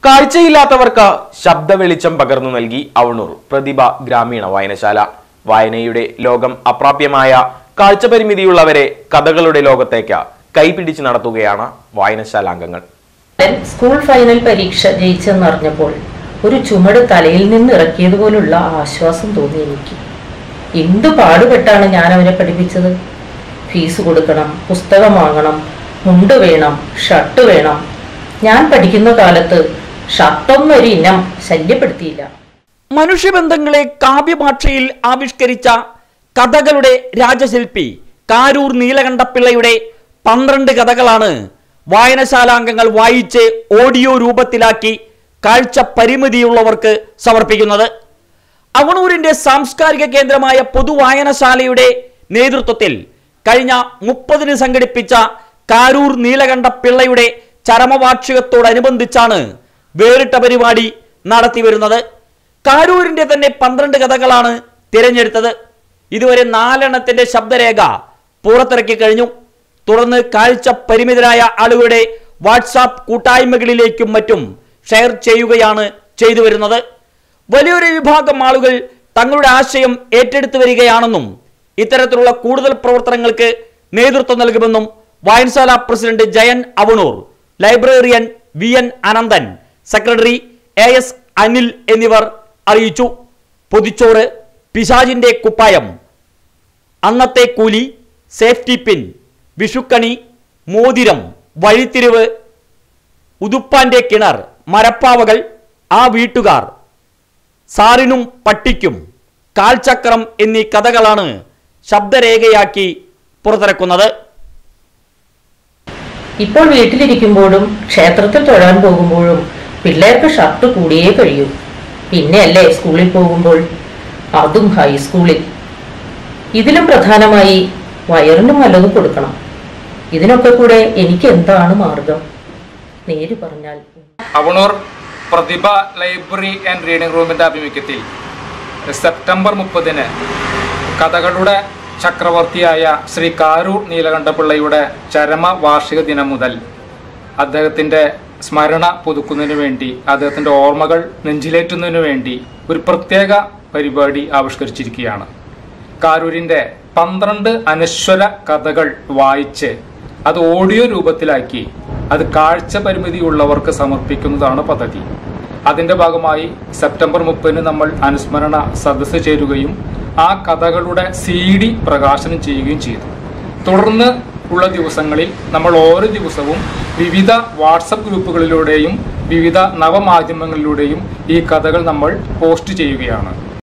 കാഴ്ചയില്ലാത്തവർക്ക് ശബ്ദ വെളിച്ചം പകർന്നു നൽകി അവണൂർ പ്രതിഭ ഗ്രാമീണ വായനശാല വായനയുടെ ലോകം അപ്രാപ്യമായ കാഴ്ച പരിമിതിയുള്ളവരെ കഥകളുടെ ലോകത്തേക്ക് കൈപിടിച്ച് നടത്തുകയാണ് വായനശാല അംഗങ്ങൾ ഞാൻ സ്കൂൾ ഫൈനൽ പരീക്ഷ ജയിച്ചെന്നറിഞ്ഞപ്പോൾ ഒരു ചുമട് തലയിൽ നിന്ന് ഇറക്കിയതുപോലുള്ള ആശ്വാസം തോന്നി എനിക്ക് എന്തു പാടുപെട്ടാണ് ഞാൻ അവനെ പഠിപ്പിച്ചത് ഫീസ് കൊടുക്കണം പുസ്തകം വാങ്ങണം മുണ്ട് വേണം ഷർട്ട് വേണം ഞാൻ പഠിക്കുന്ന കാലത്ത് ഷർട്ടൊന്നും ഒരു ഇനം ശല്യപ്പെടുത്തിയില്ല മനുഷ്യബന്ധങ്ങളെ കാവ്യഭാഷയിൽ ആവിഷ്കരിച്ച കഥകളുടെ രാജശില്പി കാരൂർ നീലകണ്ഠപിള്ളയുടെ പന്ത്രണ്ട് കഥകളാണ് വായനശാലാംഗങ്ങൾ വായിച്ച് ഓഡിയോ രൂപത്തിലാക്കി കാഴ്ച പരിമിതിയുള്ളവർക്ക് സമർപ്പിക്കുന്നത് അവണൂരിന്റെ സാംസ്കാരിക കേന്ദ്രമായ പൊതുവായനശാലയുടെ നേതൃത്വത്തിൽ കഴിഞ്ഞ മുപ്പതിന് സംഘടിപ്പിച്ച കാരൂർ നീലകണ്ഠ പിള്ളയുടെ ചരമവാർഷികത്തോടനുബന്ധിച്ചാണ് വേറിട്ട പരിപാടി നടത്തിവരുന്നത് കാരൂരിന്റെ തന്നെ പന്ത്രണ്ട് കഥകളാണ് തിരഞ്ഞെടുത്തത് ഇതുവരെ നാലെണ്ണത്തിന്റെ ശബ്ദരേഖ പുറത്തിറക്കി കഴിഞ്ഞു തുടർന്ന് കാഴ്ച പരിമിതരായ ആളുകളുടെ വാട്സാപ്പ് കൂട്ടായ്മകളിലേക്കും മറ്റും ഷെയർ ചെയ്യുകയാണ് ചെയ്തു വരുന്നത് വലിയൊരു വിഭാഗം ആളുകൾ തങ്ങളുടെ ആശയം ഏറ്റെടുത്തു വരികയാണെന്നും ഇത്തരത്തിലുള്ള കൂടുതൽ പ്രവർത്തനങ്ങൾക്ക് നേതൃത്വം നൽകുമെന്നും വായനശാല president Jayan Avanoor librarian V N Ananthan secretary A S Anil എന്നിവർ അറിയിച്ചു പൊതിച്ചോറ് പിശാജിന്റെ കുപ്പായം അന്നത്തെ കൂലി സേഫ്റ്റി പിൻ വിഷുക്കണി മോതിരം വഴിത്തിരിവ് ഉതുപ്പാന്റെ കിണർ മരപ്പാവകൾ ആ വീട്ടുകാർ സാറിനും പട്ടിക്കും കാൽചക്രം എന്നീ കഥകളാണ് ശബ്ദരേഖയാക്കി പുറത്തിറക്കുന്നത് ഇപ്പോൾ വീട്ടിലിരിക്കുമ്പോഴും ക്ഷേത്രത്തിൽ തൊഴാൻ പോകുമ്പോഴും പിള്ളേർക്ക് ഷർട്ട് കൂടിയേ കഴിയൂ പിന്നെയല്ലേ സ്കൂളിൽ പോകുമ്പോൾ അതും ഹൈസ്കൂളിൽ ഇതിലും പ്രധാനമായി വയറിനും വല്ലതും കൊടുക്കണം ഇതിനൊക്കെ കൂടെ എനിക്ക് എന്താണ് മാർഗം നേര് പറഞ്ഞാൽ Avanoor Prathibha library and reading റൂമിൻ്റെ ആഭിമുഖ്യത്തിൽ സെപ്റ്റംബർ മുപ്പതിന് കഥകളുടെ ചക്രവർത്തിയായ ശ്രീ കാരൂർ നീലകണ്ഠപിള്ളയുടെ ചരമ വാർഷിക ദിനം മുതൽ അദ്ദേഹത്തിൻ്റെ സ്മരണ പുതുക്കുന്നതിന് വേണ്ടി അദ്ദേഹത്തിൻ്റെ ഓർമ്മകൾ നെഞ്ചിലേറ്റുന്നതിന് വേണ്ടി ഒരു പ്രത്യേക പരിപാടി ആവിഷ്കരിച്ചിരിക്കുകയാണ് കാരൂരിൻ്റെ പന്ത്രണ്ട് അനശ്വര കഥകൾ വായിച്ച് അത് ഓഡിയോ രൂപത്തിലാക്കി അത് കാഴ്ച പരിമിതിയുള്ളവർക്ക് സമർപ്പിക്കുന്നതാണ് പദ്ധതി അതിന്റെ ഭാഗമായി സെപ്റ്റംബർ മുപ്പതിന് നമ്മൾ അനുസ്മരണ സദസ്സ് ചേരുകയും ആ കഥകളുടെ സി ഡി പ്രകാശനം ചെയ്യുകയും ചെയ്തു തുടർന്ന് ഉള്ള ദിവസങ്ങളിൽ നമ്മൾ ഓരോ ദിവസവും വിവിധ വാട്സപ്പ് ഗ്രൂപ്പുകളിലൂടെയും വിവിധ നവമാധ്യമങ്ങളിലൂടെയും ഈ കഥകൾ നമ്മൾ പോസ്റ്റ് ചെയ്യുകയാണ്